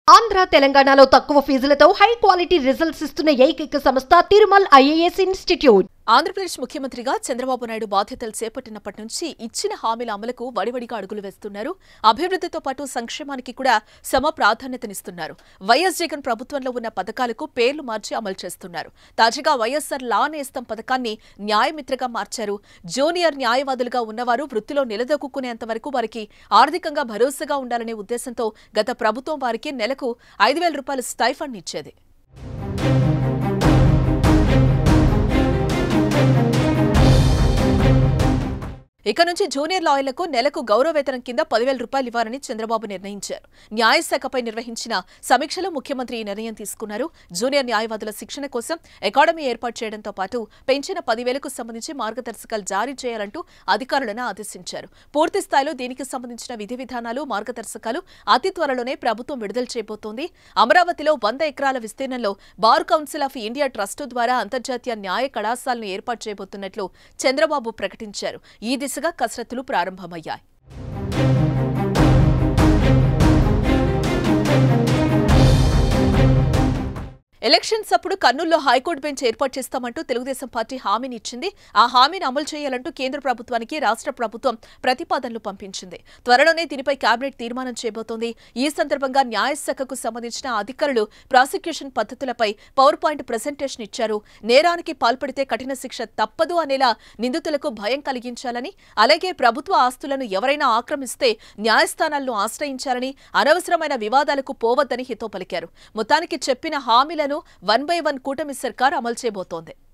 ఆంధ్ర తెలంగాణలో తక్కువ ఫీజులతో high quality results ఇస్తున్న ఏకైక సంస్థ తిరుమల్ ఐఏఎస్ ఇన్స్టిట్యూట్ ఆంధ్రప్రదేశ్ ముఖ్యమంత్రిగా చంద్రబాబు నాయుడు బాధ్యతలు చేపట్టినప్పటి నుంచి ఇచ్చిన హామీల అమలుకు వడివడిగా అడుగులు వేస్తున్నారు అభివృద్ధితో పాటు సంక్షేమానికి కూడా సమ ప్రాధాన్యతనిస్తున్నారు వైఎస్ జగన్ ప్రభుత్వంలో ఉన్న పథకాలకు పేర్లు మార్చి అమలు చేస్తున్నారు తాజాగా వైఎస్సార్ లా నేస్తం పథకాన్ని న్యాయమిత్రగా మార్చారు జూనియర్ న్యాయవాదులుగా ఉన్నవారు వృత్తిలో నిలదొక్కునేంత వరకు వారికి ఆర్థికంగా భరోసాగా ఉండాలనే ఉద్దేశంతో గత ప్రభుత్వం వారికి నెలకు ఐదు వేల రూపాయల స్టైఫండ్ ఇచ్చేది ఇక నుంచి జూనియర్ లాయర్లకు నెలకు గౌరవ వేతనం కింద పదివేల రూపాయలు ఇవ్వాలని చంద్రబాబు నిర్ణయించారు న్యాయశాఖపై నిర్వహించిన సమీక్షలో ముఖ్యమంత్రి ఈ నిర్ణయం తీసుకున్నారు జూనియర్ న్యాయవాదుల శిక్షణ కోసం అకాడమీ ఏర్పాటు చేయడంతో పాటు పెంచిన పదివేలకు సంబంధించి మార్గదర్శకాలు జారీ చేయాలంటూ అధికారులను ఆదేశించారు పూర్తి స్థాయిలో దీనికి సంబంధించిన విధి విధానాలు మార్గదర్శకాలు అతి త్వరలోనే ప్రభుత్వం విడుదల చేయబోతోంది అమరావతిలో వంద ఎకరాల విస్తీర్ణంలో bar council of India trust ద్వారా అంతర్జాతీయ న్యాయ కళాశాలను ఏర్పాటు చేయబోతున్నట్లు చంద్రబాబు ప్రకటించారు ఈ దిశగా కసరత్తులు ప్రారంభమయ్యాయి ఎలక్షన్స్ అప్పుడు కర్నూలులో హైకోర్టు బెంచ్ ఏర్పాటు చేస్తామంటూ తెలుగుదేశం పార్టీ హామీని ఇచ్చింది ఆ హామీని అమలు చేయాలంటూ కేంద్ర ప్రభుత్వానికి రాష్ట్ర ప్రభుత్వం ప్రతిపాదనలు పంపించింది త్వరలోనే దీనిపై కేబినెట్ తీర్మానం చేయబోతోంది ఈ సందర్భంగా న్యాయశాఖకు సంబంధించిన అధికారులు ప్రాసిక్యూషన్ పద్ధతులపై పవర్ పాయింట్ ప్రజెంటేషన్ ఇచ్చారు నేరానికి పాల్పడితే కఠిన శిక్ష తప్పదు అనేలా నిందితులకు భయం కలిగించాలని అలాగే ప్రభుత్వ ఆస్తులను ఎవరైనా ఆక్రమిస్తే న్యాయస్థానాలను ఆశ్రయించాలని అనవసరమైన వివాదాలకు పోవద్దని హితో పలికారు మొత్తానికి చెప్పిన హామీలను వన్ బై వన్ కూటమి సర్కార్ అమలు చేయబోతోంది